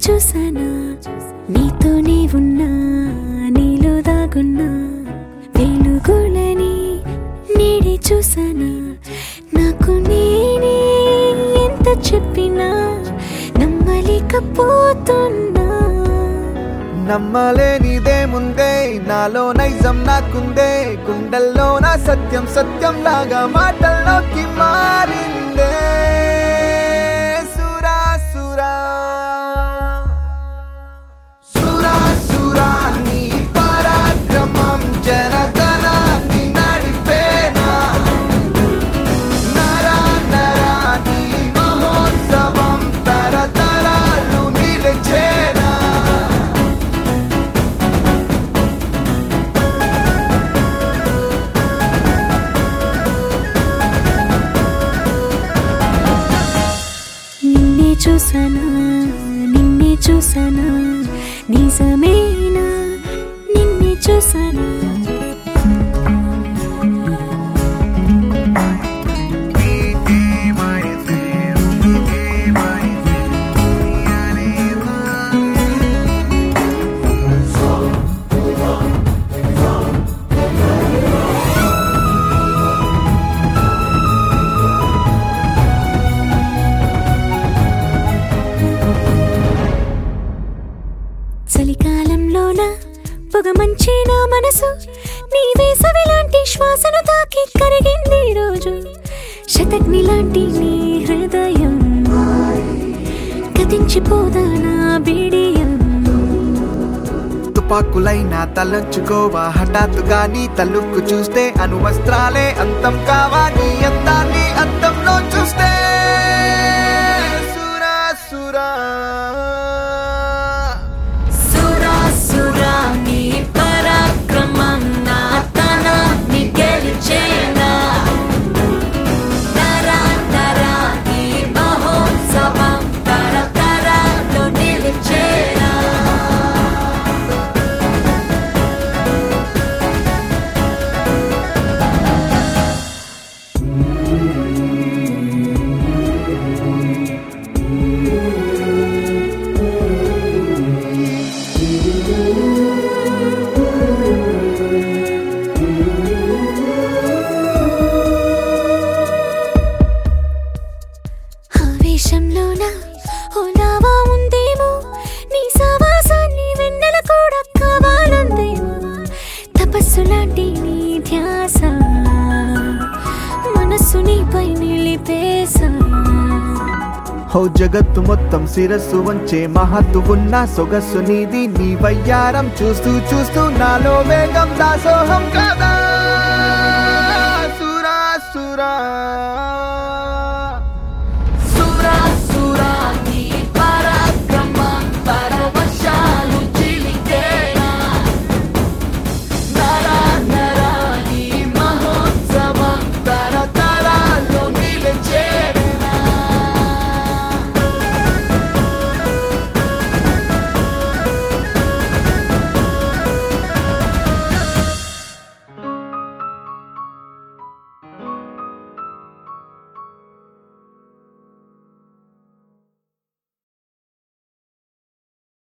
చూసానా నీతోనే ఉన్నా నీలో దాగున్నా వెలుగులని నీడే చూసానా నాకు నేనే ఎంత చెప్పినా నమ్మలేకపోతున్నా నమ్మలేనిదేముందే నాలో నైజం నాకుందే గుండెల్లో నా సత్యం సత్యం లాగా మాటల్లోకి మారిందే సురా సురా సురా సురా నీ పరాక్రమం జనగణాన్ని నడిపేనా నరా నరా నీ మహోత్సవం తరతరాలు నిలిచేనా నిన్నే చూసానా నిన్నే చూసానా నిజమేనా నిన్నే చూసానా చలికాలంలోన పొగ మంచి నా మనసు నీ వేసవి లాంటి శ్వాసను తాకి కరిగింది ఈ రోజు శతగ్ని లాంటి నీ హృదయం కదించిపోదా నా బిడియం తుపాకులైనా తలంచుకోవా హఠాత్తుగా నీ తలుక్కు చూస్తే అనువస్త్రాలే అంతం కావా నీ అందాన్ని అంతంలో చూస్తే సురా సురా సురా సురా నీ పరాక్రమం నా తనాన్ని గెలిచేనా తరా తరా నీ మహోత్సవం తరతరాలు నిలిచేనా ఆవేశంలోన ఓలావా ఉందేమో నీ సావాసాన్ని వెన్నెల కూడా కావాలందేమో తపస్సు లాంటి నీ ధ్యాస మనస్సు నీపై నిలిపేసా హౌ జగత్తు మొత్తం శిరస్సు వంచే మహత్తు ఉన్న సొగస్సు నీది నీ వయ్యారం చూస్తూ చూస్తూ నాలో వేగం దాసోహం కదా సురా సురా